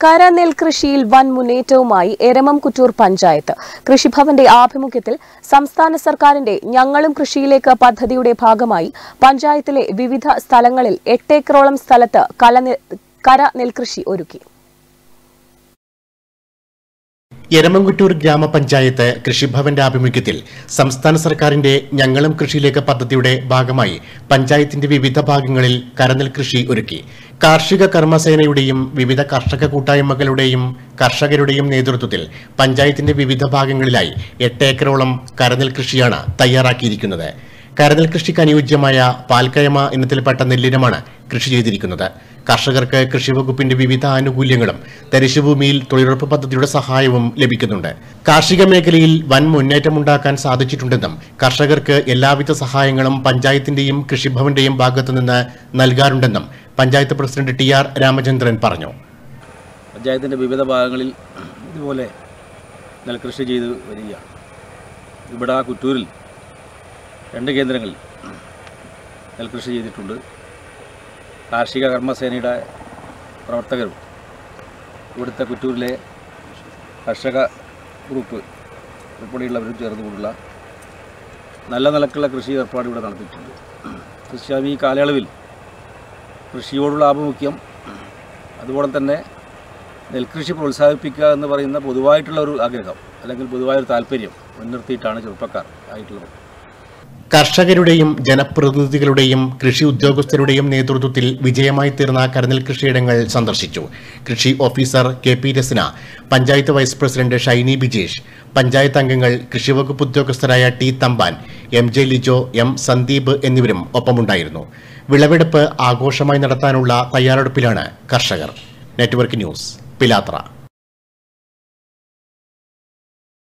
കര നെൽകൃഷിയിൽ വൻ മുന്നേറ്റവുമായി എരമം കുറ്റൂർ പഞ്ചായത്ത് കൃഷിഭവന്റെ ആഭിമുഖ്യത്തിൽ സംസ്ഥാന സർക്കാരിന്റെ ഞങ്ങളും കൃഷിയിലേക്ക് പദ്ധതിയുടെ ഭാഗമായി പഞ്ചായത്തിലെ വിവിധ സ്ഥലങ്ങളിൽ എട്ടേക്കറോളം സ്ഥലത്ത് കല കര നെൽകൃഷി ഒരുക്കി എരമംകുറ്റൂർ ഗ്രാമപഞ്ചായത്ത് കൃഷിഭവന്റെ ആഭിമുഖ്യത്തിൽ സംസ്ഥാന സർക്കാരിന്റെ ഞങ്ങളും കൃഷിയിലേക്ക് പദ്ധതിയുടെ ഭാഗമായി പഞ്ചായത്തിന്റെ വിവിധ ഭാഗങ്ങളിൽ കരനെൽ കൃഷി ഒരുക്കി കാർഷിക കർമ്മസേനയുടെയും വിവിധ കർഷക കൂട്ടായ്മകളുടെയും കർഷകരുടെയും നേതൃത്വത്തിൽ പഞ്ചായത്തിന്റെ വിവിധ ഭാഗങ്ങളിലായി എട്ട് ഏക്കറോളം കരനെൽ കൃഷിയാണ് തയ്യാറാക്കിയിരിക്കുന്നത് കരനെൽ കൃഷിക്ക് അനുയോജ്യമായ പാൽക്കയമ ഇനത്തിൽപ്പെട്ട നെല്ലിനമാണ് കൃഷി ചെയ്തിരിക്കുന്നത് കർഷകർക്ക് കൃഷിവകുപ്പിന്റെ വിവിധ ആനുകൂല്യങ്ങളും തരിശുഭൂമിയിൽ തൊഴിലുറപ്പ് പദ്ധതിയുടെ സഹായവും ലഭിക്കുന്നുണ്ട് കാർഷിക മേഖലയിൽ വൻ മുന്നേറ്റമുണ്ടാക്കാൻ സാധിച്ചിട്ടുണ്ടെന്നും കർഷകർക്ക് എല്ലാവിധ സഹായങ്ങളും പഞ്ചായത്തിന്റെയും കൃഷിഭവന്റെയും ഭാഗത്തുനിന്ന് നൽകാറുണ്ടെന്നും panchayat president T R Ramachandran പറഞ്ഞു പഞ്ചായത്തിൻ്റെ വിവിധ ഭാഗങ്ങളിൽ ഇതുപോലെ നെൽകൃഷി ചെയ്ത് വരികയാണ് ഇവിടെ ആ കുറ്റൂരിൽ രണ്ട് കേന്ദ്രങ്ങളിൽ നെൽകൃഷി ചെയ്തിട്ടുണ്ട് കാർഷിക കർമ്മസേനയുടെ പ്രവർത്തകരും ഇവിടുത്തെ കുറ്റൂരിലെ കർഷക ഗ്രൂപ്പ് ഉൾപ്പെടെയുള്ളവരും ചേർന്നുകൊണ്ടുള്ള നല്ല നിലക്കുള്ള കൃഷി ഏർപ്പാട് ഇവിടെ നടത്തിയിട്ടുണ്ട് തീർച്ചയായും ഈ കാലയളവിൽ കൃഷിയോടുള്ള ആഭിമുഖ്യം അതുപോലെ തന്നെ നെൽകൃഷി പ്രോത്സാഹിപ്പിക്കുക എന്ന് പറയുന്ന പൊതുവായിട്ടുള്ള ഒരു ആഗ്രഹം അല്ലെങ്കിൽ പൊതുവായൊരു താല്പര്യം മുൻനിർത്തിയിട്ടാണ് ചെറുപ്പക്കാർ ആയിട്ടുള്ളത് കർഷകരുടെയും ജനപ്രതിനിധികളുടെയും കൃഷി ഉദ്യോഗസ്ഥരുടെയും നേതൃത്വത്തിൽ വിജയമായി തീർന്ന കരനെൽ കൃഷിയിടങ്ങൾ സന്ദർശിച്ചു കൃഷി officer K P Rasana panchayat vice president Shiny Bijesh panchayat അംഗങ്ങൾ കൃഷിവകുപ്പ് ഉദ്യോഗസ്ഥരായ T Thampan M J Lijo M Sandeep എന്നിവരും ഒപ്പമുണ്ടായിരുന്നു വിളവെടുപ്പ് ആഘോഷമായി നടത്താനുള്ള തയ്യാറെടുപ്പിലാണ് കർഷകർ നെറ്റ്വർക്ക് ന്യൂസ് പിലാത്ര